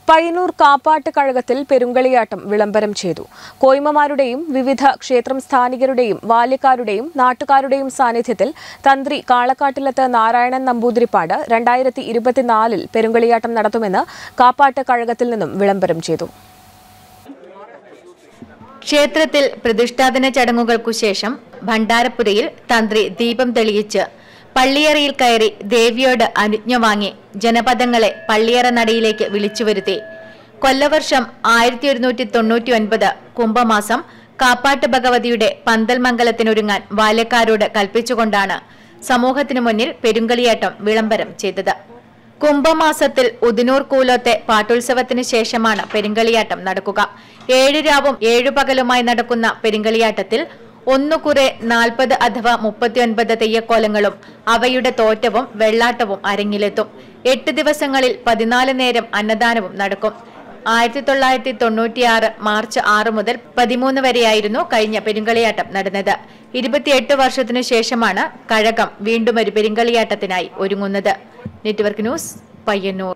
പയ്യന്നൂർ കാപ്പാട്ട് കഴകത്തിൽ പെരുങ്കളിയാട്ടം വിളംബരം ചെയ്തു കോയ്മമാരുടെയും വിവിധ ക്ഷേത്രം സ്ഥാനികരുടെയും ബാല്യക്കാരുടെയും നാട്ടുകാരുടെയും സാന്നിധ്യത്തിൽ തന്ത്രി കാളക്കാട്ടിലത്ത് നാരായണൻ നമ്പൂതിരിപ്പാട് രണ്ടായിരത്തി ഇരുപത്തിനാലിൽ പെരുങ്കളിയാട്ടം നടത്തുമെന്ന് കാപ്പാട്ട് കഴകത്തിൽ നിന്നും വിളംബരം ചെയ്തു ക്ഷേത്രത്തിൽ പ്രതിഷ്ഠാദിന ചടങ്ങുകൾക്കു ശേഷം ഭണ്ഡാരപ്പുരയിൽ തന്ത്രി ദീപം തെളിയിച്ച് പള്ളിയറയിൽ കയറി ദേവിയോട് അനുജ്ഞ വാങ്ങി ജനപദങ്ങളെ പള്ളിയറ നടയിലേക്ക് വിളിച്ചുവരുത്തി കൊല്ലവർഷം ആയിരത്തി ഒരുന്നൂറ്റി തൊണ്ണൂറ്റി ഒൻപത് കുംഭമാസം കാപ്പാട്ട് ഭഗവതിയുടെ പന്തൽ മംഗലത്തിനൊരുങ്ങാൻ ബാല്യക്കാരോട് കൽപ്പിച്ചുകൊണ്ടാണ് സമൂഹത്തിനു മുന്നിൽ പെരുങ്കളിയാട്ടം വിളംബരം ചെയ്തത് കുംഭമാസത്തിൽ ഉദിനൂർ കൂലോത്തെ പാട്ടുത്സവത്തിന് ശേഷമാണ് പെരുങ്കളിയാട്ടം നടക്കുക ഏഴ് രാവും ഏഴു പകലുമായി നടക്കുന്ന പെരുങ്കളിയാട്ടത്തിൽ ഒന്നുകുറെ നാൽപ്പത് അഥവാ മുപ്പത്തിയൊൻപത് തെയ്യക്കോലങ്ങളും അവയുടെ തോറ്റവും വെള്ളാട്ടവും അരങ്ങിലെത്തും എട്ട് ദിവസങ്ങളിൽ പതിനാല് നേരം അന്നദാനവും നടക്കും ആയിരത്തി തൊള്ളായിരത്തി തൊണ്ണൂറ്റിയാറ് മാർച്ച് ആറ് മുതൽ പതിമൂന്ന് വരെയായിരുന്നു കഴിഞ്ഞ പെരുങ്കളിയാട്ടം നടന്നത് ഇരുപത്തിയെട്ട് വർഷത്തിനു ശേഷമാണ് കഴകം വീണ്ടും ഒരു പെരുങ്കളിയാട്ടത്തിനായി ഒരുങ്ങുന്നത് നെറ്റ്വർക്ക് ന്യൂസ് പയ്യന്നൂർ